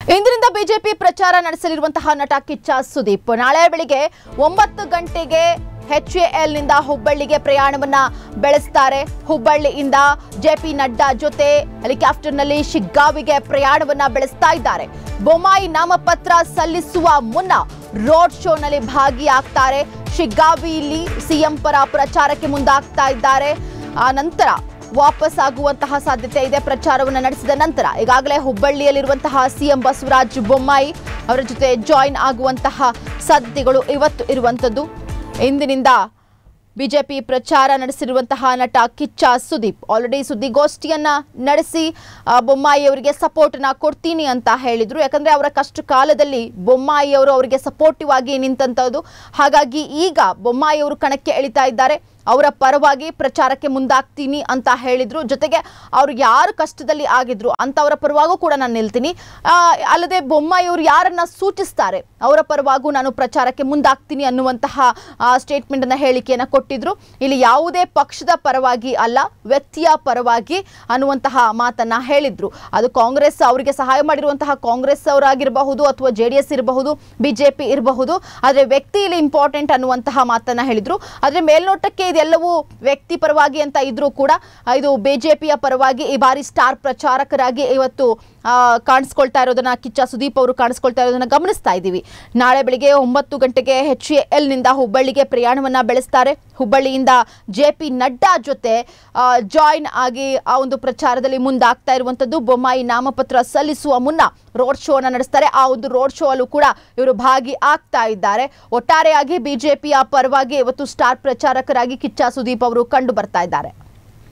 ಇಂದಿನಿಂದ ಬಿಜೆಪಿ ಪ್ರಚಾರ ನಡೆಸಲಿರುವಂತಹ ನಟ ಕಿಚ್ಚ ಸುದೀಪ್ ನಾಳೆ ಬೆಳಿಗ್ಗೆ ಒಂಬತ್ತು ಗಂಟೆಗೆ ಎಲ್ ನಿಂದ ಹುಬ್ಬಳ್ಳಿಗೆ ಪ್ರಯಾಣವನ್ನ ಬೆಳೆಸ್ತಾರೆ ಹುಬ್ಬಳ್ಳಿಯಿಂದ ಜೆಪಿ ನಡ್ಡಾ ಜೊತೆ ಹೆಲಿಕಾಪ್ಟರ್ನಲ್ಲಿ ಶಿಗ್ಗಾವಿಗೆ ಪ್ರಯಾಣವನ್ನ ಬೆಳೆಸ್ತಾ ಇದ್ದಾರೆ ಬೊಮ್ಮಾಯಿ ನಾಮಪತ್ರ ಸಲ್ಲಿಸುವ ಮುನ್ನ ರೋಡ್ ಶೋನಲ್ಲಿ ಭಾಗಿಯಾಗ್ತಾರೆ ಶಿಗ್ಗಾವಿಯಲ್ಲಿ ಸಿಎಂ ಪರ ಪ್ರಚಾರಕ್ಕೆ ಮುಂದಾಗ್ತಾ ಇದ್ದಾರೆ ಆ ನಂತರ ವಾಪಸ್ ಆಗುವಂತಹ ಸಾಧ್ಯತೆ ಇದೆ ಪ್ರಚಾರವನ್ನು ನಡೆಸಿದ ನಂತರ ಈಗಾಗಲೇ ಹುಬ್ಬಳ್ಳಿಯಲ್ಲಿರುವಂತಹ ಸಿಎಂ ಬಸವರಾಜ ಬೊಮ್ಮಾಯಿ ಅವರ ಜೊತೆ ಜಾಯಿನ್ ಆಗುವಂತಹ ಸಾಧ್ಯತೆಗಳು ಇವತ್ತು ಇರುವಂಥದ್ದು ಇಂದಿನಿಂದ ಬಿಜೆಪಿ ಪ್ರಚಾರ ನಡೆಸಿರುವಂತಹ ನಟ ಕಿಚ್ಚ ಸುದೀಪ್ ಆಲ್ರೆಡಿ ಸುದ್ದಿಗೋಷ್ಠಿಯನ್ನ ನಡೆಸಿ ಆ, ಬೊಮ್ಮಾಯಿ ಅವರಿಗೆ ಸಪೋರ್ಟ್ನ ಕೊಡ್ತೀನಿ ಅಂತ ಹೇಳಿದ್ರು ಯಾಕಂದ್ರೆ ಅವರ ಕಷ್ಟ ಕಾಲದಲ್ಲಿ ಬೊಮ್ಮಾಯಿ ಅವರು ಅವರಿಗೆ ಸಪೋರ್ಟಿವ್ ಆಗಿ ನಿಂತಂಥದ್ದು ಹಾಗಾಗಿ ಈಗ ಬೊಮ್ಮಾಯಿ ಅವರು ಕಣಕ್ಕೆ ಎಳಿತಾ ಇದ್ದಾರೆ ಅವರ ಪರವಾಗಿ ಪ್ರಚಾರಕ್ಕೆ ಮುಂದಾಗ್ತೀನಿ ಅಂತ ಹೇಳಿದ್ರು ಜೊತೆಗೆ ಅವ್ರು ಯಾರು ಕಷ್ಟದಲ್ಲಿ ಆಗಿದ್ರು ಅಂತವರ ಪರವಾಗೂ ಕೂಡ ನಾನು ನಿಲ್ತೀನಿ ಆ, ಅಲ್ಲದೆ ಬೊಮ್ಮಾಯಿ ಅವರು ಯಾರನ್ನ ಸೂಚಿಸ್ತಾರೆ ಅವರ ಪರವಾಗೂ ನಾನು ಪ್ರಚಾರಕ್ಕೆ ಮುಂದಾಗ್ತೀನಿ ಅನ್ನುವಂತಹ ಸ್ಟೇಟ್ಮೆಂಟ್ ಅನ್ನ ಹೇಳಿಕೆಯನ್ನ ಕೊಟ್ಟಿದ್ರು ಇಲ್ಲಿ ಯಾವುದೇ ಪಕ್ಷದ ಪರವಾಗಿ ಅಲ್ಲ ವ್ಯಕ್ತಿಯ ಪರವಾಗಿ ಅನ್ನುವಂತಹ ಮಾತನ್ನ ಹೇಳಿದ್ರು ಅದು ಕಾಂಗ್ರೆಸ್ ಅವರಿಗೆ ಸಹಾಯ ಮಾಡಿರುವಂತಹ ಕಾಂಗ್ರೆಸ್ ಅವರಾಗಿರಬಹುದು ಅಥವಾ ಜೆ ಡಿ ಎಸ್ ಇರಬಹುದು ಬಿಜೆಪಿ ಇರಬಹುದು ಆದರೆ ವ್ಯಕ್ತಿ ಇಲ್ಲಿ ಇಂಪಾರ್ಟೆಂಟ್ ಅನ್ನುವಂತಹ ಮಾತನ್ನ ಹೇಳಿದ್ರು ಆದರೆ ಮೇಲ್ನೋಟಕ್ಕೆ ಇದೆಲ್ಲವೂ ವ್ಯಕ್ತಿ ಪರವಾಗಿ ಅಂತ ಇದ್ರೂ ಕೂಡ ಆ, ಇದು ಬಿಜೆಪಿಯ ಪರವಾಗಿ ಈ ಬಾರಿ ಸ್ಟಾರ್ ಪ್ರಚಾರಕರಾಗಿ ಇವತ್ತು ಆ, ಕಾಣಿಸ್ಕೊಳ್ತಾ ಇರೋದನ್ನ ಕಿಚ್ಚ ಸುದೀಪ್ ಅವರು ಕಾಣಿಸ್ಕೊಳ್ತಾ ಇರೋದನ್ನ ಗಮನಿಸ್ತಾ ಇದ್ದೀವಿ ನಾಳೆ ಬೆಳಿಗ್ಗೆ ಒಂಬತ್ತು ಗಂಟೆಗೆ ಎಚ್ ಎಲ್ ನಿಂದ ಹುಬ್ಬಳ್ಳಿಗೆ ಪ್ರಯಾಣವನ್ನ ಬೆಳೆಸ್ತಾರೆ ಹುಬ್ಬಳ್ಳಿಯಿಂದ ಜೆ ಪಿ ನಡ್ಡಾ ಜೊತೆ ಜಾಯಿನ್ ಆಗಿ ಆ ಒಂದು ಪ್ರಚಾರದಲ್ಲಿ ಮುಂದಾಗ್ತಾ ಇರುವಂತದ್ದು ಬೊಮ್ಮಾಯಿ ನಾಮಪತ್ರ ಸಲ್ಲಿಸುವ ಮುನ್ನ ರೋಡ್ ಶೋ ಅನ್ನ ನಡೆಸ್ತಾರೆ ಆ ಒಂದು ರೋಡ್ ಶೋ ಅಲ್ಲೂ ಕೂಡ ಇವರು ಭಾಗಿ ಆಗ್ತಾ ಇದ್ದಾರೆ ಒಟ್ಟಾರೆಯಾಗಿ ಬಿಜೆಪಿಯ ಪರವಾಗಿ ಇವತ್ತು ಸ್ಟಾರ್ ಪ್ರಚಾರಕರಾಗಿ ಕಿಚ್ಚ ಸುದೀಪ್ ಅವರು ಕಂಡು ಬರ್ತಾ ಇದ್ದಾರೆ